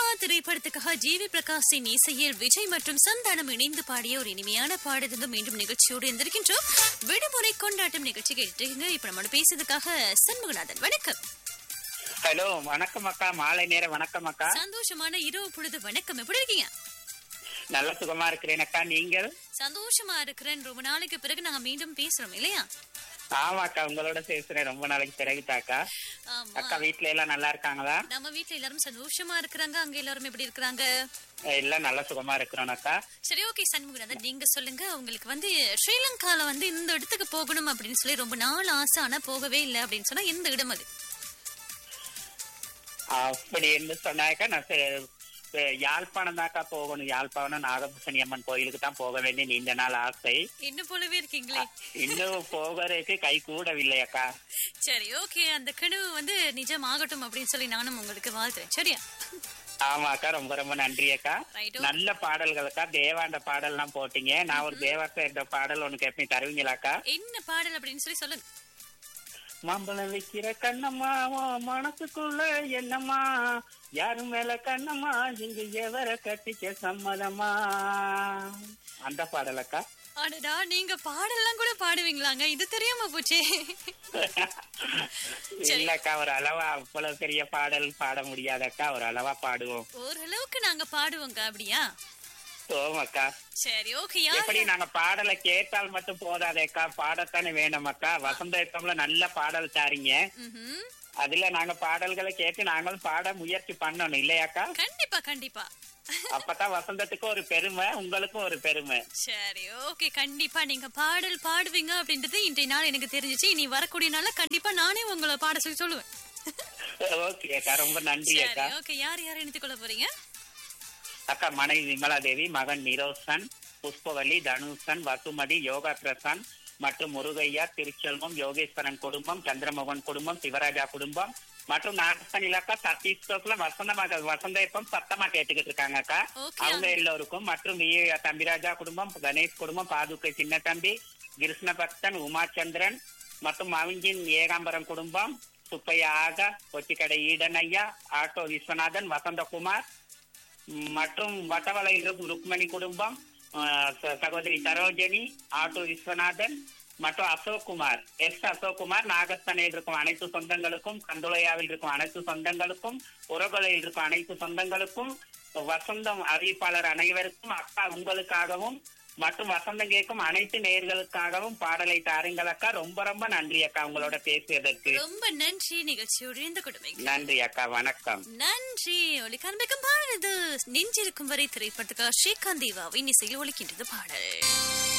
திரைப்படத்துக்காக ஜிவி பிரகாஷின் இசையில் விஜய் மற்றும் சந்தானம் இணைந்து பாடிய ஒரு இனிமையான பாடலுங்க மீண்டும் நிகழ்ச்சியோடு இருந்திருக்கின்றோம் விடுமுறை கொண்டாட்டம் நிகழ்ச்சி கேட்டுருக்கீங்க இப்ப நம்மளோட பேசுறதுக்காக சண்முகநாதன் வணக்கம் ஹலோ வணக்கம் அக்கா மாலை நேரம் வணக்கம் அக்கா சந்தோஷமான இரவு பொழுது வணக்கம் எப்படி இருக்கீங்க நல்ல சுகமா இருக்கிறேன் அக்கா நீங்கள் சந்தோஷமா இருக்கிறேன் ரொம்ப நாளைக்கு பிறகு நாங்க மீண்டும் பேசுறோம் இல்லையா ஆமா அக்கா உங்களோட பேசுறேன் ரொம்ப நாளைக்கு பிறகுதாக்கா ஆமா அக்கா வீட்ல எல்லாம் நல்லா இருக்காங்களா நம்ம வீட்ல எல்லாரும் சந்தோஷமா இருக்கிறாங்க அங்க எல்லாரும் எப்படி இருக்கிறாங்க எல்லாம் நல்ல சுகமா இருக்கிறோம் அக்கா சரி ஓகே சண்முகநாதன் நீங்க சொல்லுங்க உங்களுக்கு வந்து ஸ்ரீலங்கால வந்து இந்த இடத்துக்கு போகணும் அப்படின்னு சொல்லி ரொம்ப நாள் ஆசை ஆனா போகவே இல்லை அப்படின்னு சொன்னா எந்த இடம் அது அப்படி என்று சொன்னாக்கா நான் சே- சே- யாழ்ப்பாணம் தாக்கா போகணும் யாழ்ப்பாணம் நாகபூசணி அம்மன் கோயிலுக்கு தான் போக வேண்டிய நீண்ட நாள் ஆசை என்ன போலவே இருக்கீங்களே இன்னும் போகிறதுக்கு கை கூடவில்லை அக்கா சரி ஓகே அந்த கனவு வந்து நிஜமாகட்டும் அப்படின்னு சொல்லி நானும் உங்களுக்கு வாழ்த்துறேன் சரியா ஆமா அக்கா ரொம்ப ரொம்ப நன்றி அக்கா ரைட்டோ நல்ல பாடல்களுக்கா தேவாண்ட பாடல்லாம் போட்டீங்க நான் ஒரு தேவாச பாடல் ஒண்ணு கேட்பேன் தருவீங்களாக்கா என்ன பாடல் அப்படின்னு சொல்லி சொல்லுங்க மாம்பழம் வைக்கிற கண்ணம்மா உன் மனசுக்குள்ள என்னம்மா யாரு மேல கண்ணம்மா இங்க எவர கட்டிக்க சம்மதமா அந்த பாடலக்கா அடடா நீங்க பாடல்லாம் கூட பாடுவீங்களாங்க இது தெரியாம போச்சே இல்லக்கா ஒரு அளவா அவ்வளவு பெரிய பாடல் பாட முடியாதக்கா ஒரு அளவா பாடுவோம் ஓரளவுக்கு நாங்க பாடுவோங்க அப்படியா ஓமக்கா சரி ஓகே யார் எப்படி நாங்க பாடலை கேட்டால் மட்டும் போதாதேக்கா பாடத்தானே வேணுமக்கா வசந்த யுத்தம்ல நல்ல பாடல் தாரீங்க ம்ஹும். அதுல நாங்க பாடல்களை கேட்டு நாங்களும் பாட முயற்சி பண்ணணும் இல்லையாக்கா கண்டிப்பா கண்டிப்பா அப்பதான் வசந்தத்துக்கு ஒரு பெருமை உங்களுக்கும் ஒரு பெருமை சரி ஓகே கண்டிப்பா நீங்க பாடல் பாடுவீங்க அப்படின்றது இன்றைய நாள் எனக்கு தெரிஞ்சுச்சு இனி வரக்கூடிய நாள்ல கண்டிப்பா நானே உங்களை பாட சொல்லி சொல்லுவேன் ஓகே அக்கா ரொம்ப நன்றி சரி அக்கா ஓகே யார் யார் இணைத்துக் கொள்ள போறீங்க அக்கா மனைவி விமலா தேவி மகன் நிரோசன் புஷ்பவல்லி தனுஷன் வசுமதி யோகா பிரசாந்த் மற்றும் முருகையா திருச்செல்வம் யோகேஸ்வரன் குடும்பம் சந்திரமோகன் குடும்பம் சிவராஜா குடும்பம் மற்றும் நாகஸ்தான் இலாக்கா சத்தீஸ்கர்ல வசந்தமாக வசந்தப்பம் சத்தமா கேட்டுக்கிட்டு இருக்காங்க அக்கா Okay. அவங்க எல்லோருக்கும் மற்றும் வி. தம்பிராஜா குடும்பம் கணேஷ் குடும்பம் பாதுகை சின்ன தம்பி கிருஷ்ண பக்தன் உமாச்சந்திரன் மற்றும் மவிஞ்சின் ஏகாம்பரம் குடும்பம் சுப்பையா ஆகா கொச்சிக்கடை ஈடன் ஐயா ஆட்டோ விஸ்வநாதன் வசந்தகுமார் மற்றும் வட்டவளையில் இருக்கும் ருக்மணி குடும்பம் அஹ், ச- சகோதரி சரோஜினி ஆட்டோ விஸ்வநாதன் மற்றும் அசோக்குமார் எஸ் அசோக்குமார் நாகஸ்தானில் இருக்கும் அனைத்து சொந்தங்களுக்கும் கந்துளையாவில் இருக்கும் அனைத்து சொந்தங்களுக்கும் உரகொலையில் இருக்கும் அனைத்து சொந்தங்களுக்கும் வசந்தம் அறிவிப்பாளர் அனைவருக்கும் அக்கா உங்களுக்காகவும் மற்றும் வசந்தம் கேட்கும் அனைத்து நேயர்களுக்காகவும் பாடலை தாருங்கள் அக்கா ரொம்ப ரொம்ப நன்றி அக்கா உங்களோட பேசியதற்கு ரொம்ப நன்றி நிகழ்ச்சியோடு இருந்து கொடுமை நன்றி அக்கா வணக்கம் நன்றி ஒலிக்காண்பிக்கும் பாடல் இது நெஞ்சிருக்கும் வரை திரைப்படத்துக்காக ஸ்ரீகாந்த் தேவாவின் இசையில் ஒலிக்கின்றது பாடல்